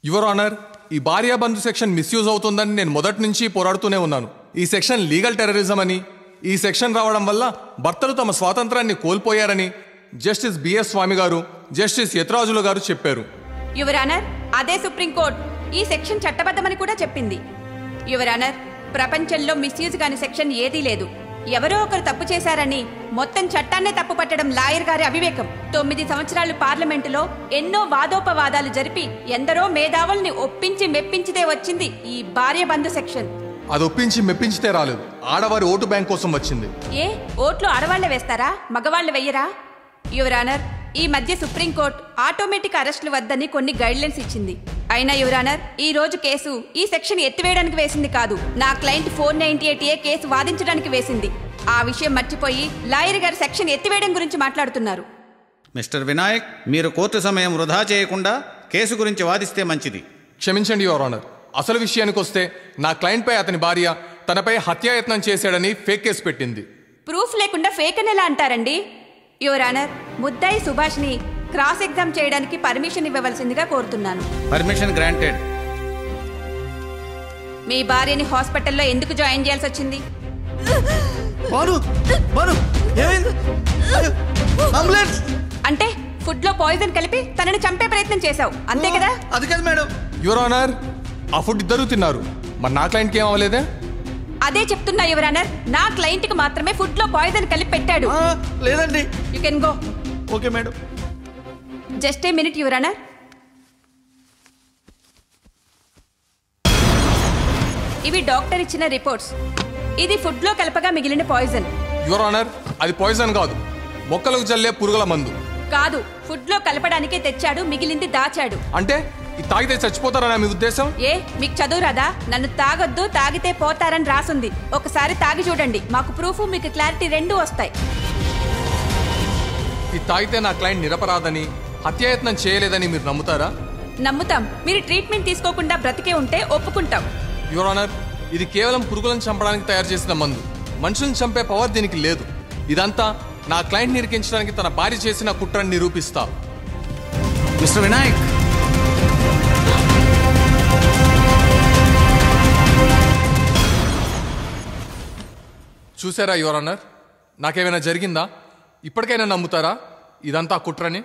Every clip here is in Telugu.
యువర్ ఆనర్ ఈ భార్యాబంధు సెక్షన్ మిస్యూజ్ అవుతుందని నేను మొదటి నుంచి పోరాడుతూనే ఉన్నాను ఈ సెక్షన్ లీగల్ టెర్రరిజం అని ఈ సెక్షన్ రావడం వల్ల భర్తలు తమ స్వాతంత్రాన్ని కోల్పోయారని జస్టిస్ బిఎస్ స్వామి గారు జస్టిస్ యతరాజులు గారు చెప్పారు యువర్ ఆనర్ అదే సుప్రీంకోర్టు ఈ సెక్షన్ చట్టబద్ధమని కూడా చెప్పింది యువర్ ఆనర్ ప్రపంచంలో మిస్యూజ్ కాని సెక్షన్ ఏదీ లేదు ఎవరో ఒకరు తప్పు చేశారని మొత్తం చట్టాన్నే తప్పు పట్టడం లాయర్ గారి అవివేకం తొమ్మిది సంవత్సరాలు పార్లమెంటులో ఎన్నో వాదోపవాదాలు జరిపి ఎందరో మేధావుల్ని ఒప్పించి మెప్పించితే వచ్చింది ఈ భార్య బంధు సెక్షన్ అది ఒప్పించి మెప్పించితే రాలేదు ఆడవారి ఓటు బ్యాంక్ కోసం వచ్చింది ఏ ఓట్లు ఆడవాళ్లే వేస్తారా మగవాళ్ళు వెయ్యరా యువర్ ఆనర్ ఈ మధ్య సుప్రీంకోర్టు ఆటోమేటిక్ అరెస్టులు వద్దని కొన్ని గైడ్లైన్స్ ఇచ్చింది అయినా యువర్ ఆనర్ ఈ రోజు కేసు ఈ సెక్షన్ ఎత్తివేయడానికి వేసింది కాదు నా client four ninety eight A case వాదించడానికి వేసింది ఆ విషయం మర్చిపోయి లాయర్ గారు సెక్షన్ ఎత్తివేయడం గురించి మాట్లాడుతున్నారు మిస్టర్ వినాయక్ మీరు కోర్టు సమయం వృధా చేయకుండా కేసు గురించి వాదిస్తే మంచిది క్షమించండి యువర్ ఆనర్ అసలు విషయానికి వస్తే నా క్లయింట్పై అతని భార్య తనపై హత్యాయత్నం చేశాడని ఫేక్ కేసు పెట్టింది ప్రూఫ్ లేకుండా ఫేక్ అని ఎలా అంటారండి యువర్ ఆనర్ ముద్దాయి సుభాష్ని క్రాస్ ఎగ్జామ్ చేయడానికి పర్మిషన్ ఇవ్వవలసిందిగా కోరుతున్నాను పర్మిషన్ గ్రాంటెడ్ మీ భార్యని హాస్పిటల్లో ఎందుకు జాయిన్ చేయాల్సి వచ్చింది బాను బాను ఏమైంది అయ్యో, అంబులెన్స్ అంటే ఫుడ్ లో పాయిజన్ కలిపి తనని చంపే ప్రయత్నం చేశావు అంతే కదా అది కాదు మేడం యువర్ ఆనర్ ఆ ఫుడ్ ఇద్దరు తిన్నారు మరి నా క్లయింట్కి ఏం అవ్వలేదే అదే చెప్తున్నా యువరానర్ నా క్లయింట్ కి మాత్రమే ఫుడ్ లో పాయిజన్ కలిపి పెట్టాడు ఆ, లేదండి you can go okay madam just a minute your honour ఇవి డాక్టర్ ఇచ్చిన రిపోర్ట్స్ ఇది ఫుడ్ లో కలపగా మిగిలిన పాయిజన్ యువర్ ఆనర్ అది పాయిజన్ కాదు మొక్కలకు జల్లే పురుగుల మందు కాదు ఫుడ్ లో కలపడానికే తెచ్చాడు మిగిలింది దాచాడు అంటే ఇది తాగితే చచ్చిపోతారనా మీ ఉద్దేశం ఏ మీకు చదువు రాదా నన్ను తాగొద్దు తాగితే పోతారని రాసుంది ఒకసారి తాగి చూడండి మాకు ప్రూఫ్ మీకు క్లారిటీ రెండు వస్తాయి ఇది తాగితే నా క్లయింట్ నిరపరాధని హత్యాయత్నం చేయలేదని మీరు నమ్ముతారా నమ్ముతాం మీరు ట్రీట్మెంట్ తీసుకోకుండా బ్రతికే ఉంటే ఒప్పుకుంటాం యువర్ ఆనర్ ఇది కేవలం పురుగులను చంపడానికి తయారు చేసిన మందు మనుషులను చంపే పవర్ దీనికి లేదు ఇదంతా నా క్లయింట్ నిరికించడానికి తన భార్య చేసిన కుట్రని నిరూపిస్తా మిస్టర్ వినాయక్ చూసారా యువర్ ఆనర్ నాకేమైనా జరిగిందా ఇప్పటికైనా నమ్ముతారా ఇదంతా కుట్రని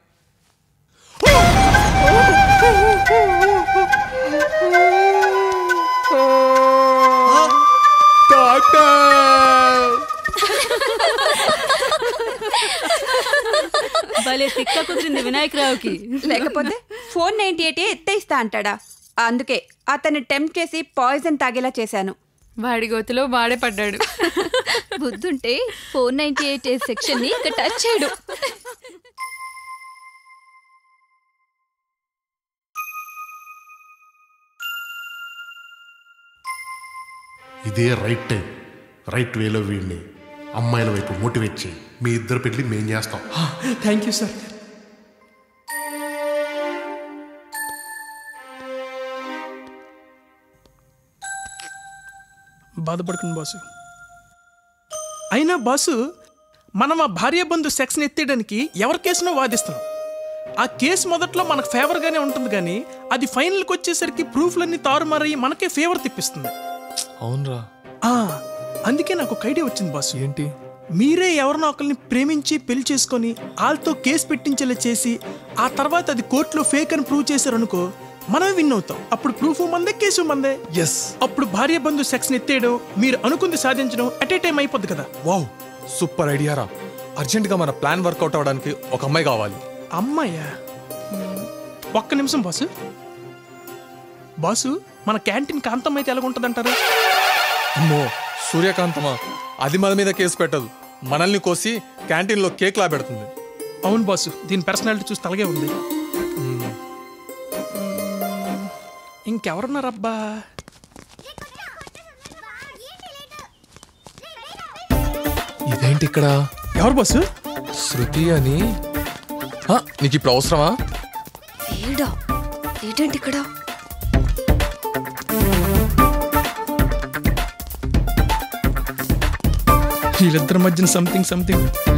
భలే తిక్క కుదిరింది వినాయకరావుకి లేకపోతే ఫోర్ నైన్టీ ఎయిట్ ఎత్తేస్తా అంటాడా అందుకే అతన్ని టెంప్ట్ చేసి పాయిజన్ తాగేలా చేశాను వాడి గోతిలో వాడే పడ్డాడు బుద్ధుంటే ఫోర్ నైన్టీ ఎయిట్ సెక్షన్ ని ఇక టచ్ చేయడు ఇదే రైట్ టైం రైట్ వేలో వీడిని అమ్మాయిల వైపు మోటివేట్ చేయి మీ ఇద్దరు పెళ్లి మేం చేస్తాం థ్యాంక్ యూ సార్ బాధపడుకుని బాసు అయినా బాసు మనం ఆ భార్యాబంధు సెక్స్ని ఎత్తేయడానికి ఎవరి కేసునో వాదిస్తున్నాం ఆ కేసు మొదట్లో మనకు ఫేవర్గానే ఉంటుంది కానీ అది ఫైనల్కి వచ్చేసరికి ప్రూఫ్లన్నీ తారుమారయ్యి మనకే ఫేవర్ తెప్పిస్తుంది అవునరా ఆ, అందుకే నాకు ఒక ఐడియా వచ్చింది బాసు ఏంటి మీరే ఎవరినో ఒకరిని ప్రేమించి పెళ్లి చేసుకొని వాళ్ళతో కేసు పెట్టించేలా చేసి ఆ తర్వాత అది కోర్టులో ఫేక్ అని ప్రూవ్ చేశారనుకో మనమే విన్ అవుతాం అప్పుడు ప్రూఫ్ మందే కేసు మందే ఎస్ అప్పుడు భార్య బంధు సెక్స్ ఎత్తేయడం మీరు అనుకుంది సాధించడం అట్ ఏ టైం అయిపోద్ది కదా వావ్ సూపర్ ఐడియా రా అర్జెంటుగా మన ప్లాన్ వర్కౌట్ అవ్వడానికి ఒక అమ్మాయి కావాలి అమ్మాయ్యా మ్మ్. ఒక్క నిమిషం బాసు బాసు మన క్యాంటీన్ కాంతం అయితే ఎలాగుంటుందంటారు అమ్మో సూర్యకాంతమా అది మన మీద కేసు పెట్టదు మనల్ని కోసి క్యాంటీన్లో కేక్ లా పెడుతుంది అవును బాసు దీని పర్సనాలిటీ చూస్తే అలాగే ఉంది మ్మ్. ఇంకెవరున్నారబ్బా ఇదేంటి ఇక్కడ ఎవరు బాసు శృతి అని హ, నీకు ఇప్పుడు అవసరమా ఏడా ఏంటంటే ఇక్కడ వీళ్ళిద్దరి మధ్యన సంథింగ్ సంథింగ్